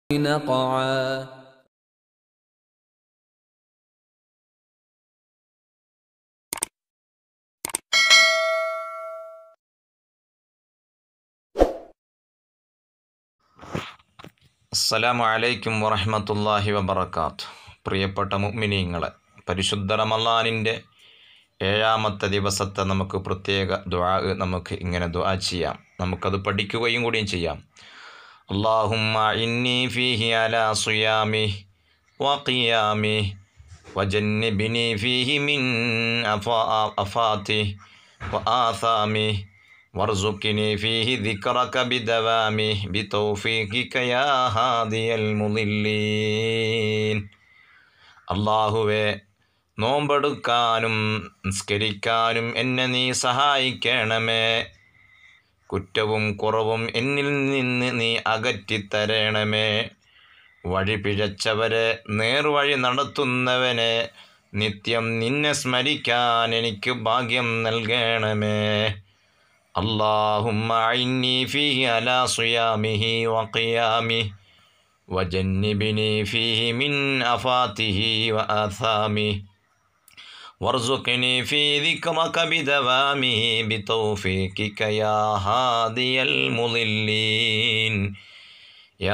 نقعا അസ്സലാമു അലൈക്കും വറഹ്മത്തുള്ളാഹി വബറകാത്ത് പ്രിയപ്പെട്ട മുഅ്മിനീങ്ങളെ പരിശുദ്ധ റമളാനിൻ്റെ ഏഴാമത്തെ ദിവസത്തെ നമുക്ക് പ്രത്യേക ദുആ നമുക്ക് ഇങ്ങനെ ദുആ ചെയ്യാം നമുക്കത് പഠിക്കുകയും കൂടിയും ചെയ്യാം അല്ലാഹുമ്മ ഇന്നി ഫീഹി അലാ സുയാമി വഖിയാമി വജന്നിബ്നി ഫീഹി മിൻ അഫാ അഫാതി വആസാമി وارزقني فيه ذكرك بدوامه بتوفيقك يا هادي المضلين അള്ളാഹുവെ നോമ്പെടുക്കാനും നിസ്കരിക്കാനും എന്നെ നീ സഹായിക്കണമേ കുറ്റവും കുറവും എന്നിൽ നിന്ന് നീ അകറ്റിത്തരണമേ വഴി പിഴച്ചവരെ നേർവഴി നടത്തുന്നവനെ നിത്യം നിന്നെ സ്മരിക്കാൻ എനിക്ക് ഭാഗ്യം നൽകണമേ اللهم أعني فيه على صيامه وقيامه وجنبني فيه من أفاته وآثامه وارزقني في ذكرك بدوامه بتوفيقك يا هادي المضلين